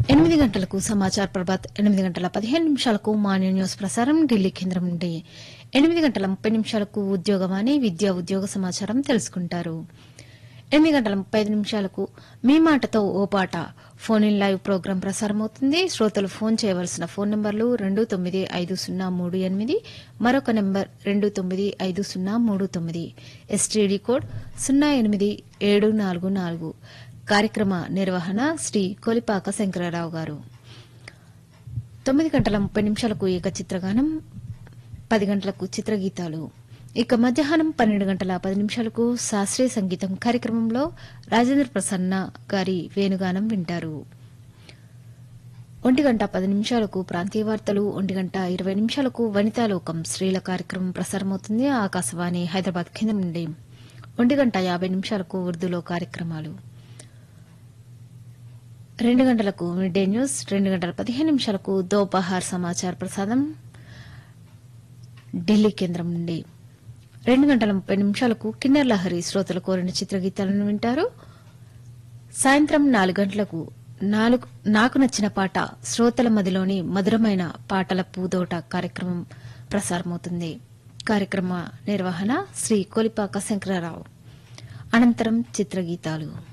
ఎనిమిది గంటలకు సమాచార్ ప్రభాత్ ఎనిమిది గంటల పదిహేను నిమిషాలకు మార్నింగ్ న్యూస్ ప్రసారం ఢిల్లీ కేంద్రం నుండి ఎనిమిది గంటల ముప్పై నిమిషాలకు ఉద్యోగవాణి విద్యా ఉద్యోగ సమాచారం తెలుసుకుంటారు ఎనిమిది గంటల ముప్పై ఐదు నిమిషాలకు మీ మాటతో ఓ పాట ఫోన్ ఇన్ లైవ్ ప్రోగ్రాం ప్రసారమవుతుంది శ్రోతలు ఫోన్ చేయవలసిన ఫోన్ నంబర్లు రెండు తొమ్మిది ఐదు సున్నా మూడు ఎనిమిది మరొక నంబర్ రెండు తొమ్మిది ఐదు సున్నా మూడు తొమ్మిది ఎస్టీడీ కోడ్ సున్నా ఎనిమిది ఏడు నాలుగు నాలుగు కార్యక్రమ నిర్వహణ శ్రీ కొలిపాక శంకరరావు గారు తొమ్మిది గంటల ముప్పై నిమిషాలకు ఏక చిత్రగానం పది గంటలకు చిత్రగీతాలు ఇక మధ్యాహ్నం పన్నెండు గంటల పది నిమిషాలకు శాస్త్రీయ సంగీతం కార్యక్రమంలో రాజేంద్ర ప్రసన్న గారి వేణుగానం వింటారు ఒంటి గంట పది నిమిషాలకు ప్రాంతీయ వార్తలు ఒంటి గంట ఇరవై నిమిషాలకు వనితాలోకం స్త్రీల కార్యక్రమం ప్రసారమవుతుంది ఆకాశవాణి హైదరాబాద్ కేంద్రం నుండి ఒంటి గంట యాభై నిమిషాలకు ఉర్దూలో కార్యక్రమాలు రెండు గంటలకు మిడ్ డే న్యూస్ రెండు గంటల పదిహేను నిమిషాలకు దోపహార్ సమాచార ప్రసాదం ఢిల్లీ కేంద్రం నుండి రెండు గంటల ముప్పై నిమిషాలకు కిన్నెర్ లహరి శ్రోతలు కోరిన చిత్రగీతాలను వింటారు సాయంత్రం నాలుగు గంటలకు నాలుగు నాకు నచ్చిన పాట శ్రోతల మదిలోని మధురమైన పాటల పూదోట కార్యక్రమం ప్రసారమవుతుంది కార్యక్రమ నిర్వహణ శ్రీ కొలిపాక శంకరరావు అనంతరం చిత్రగీతాలు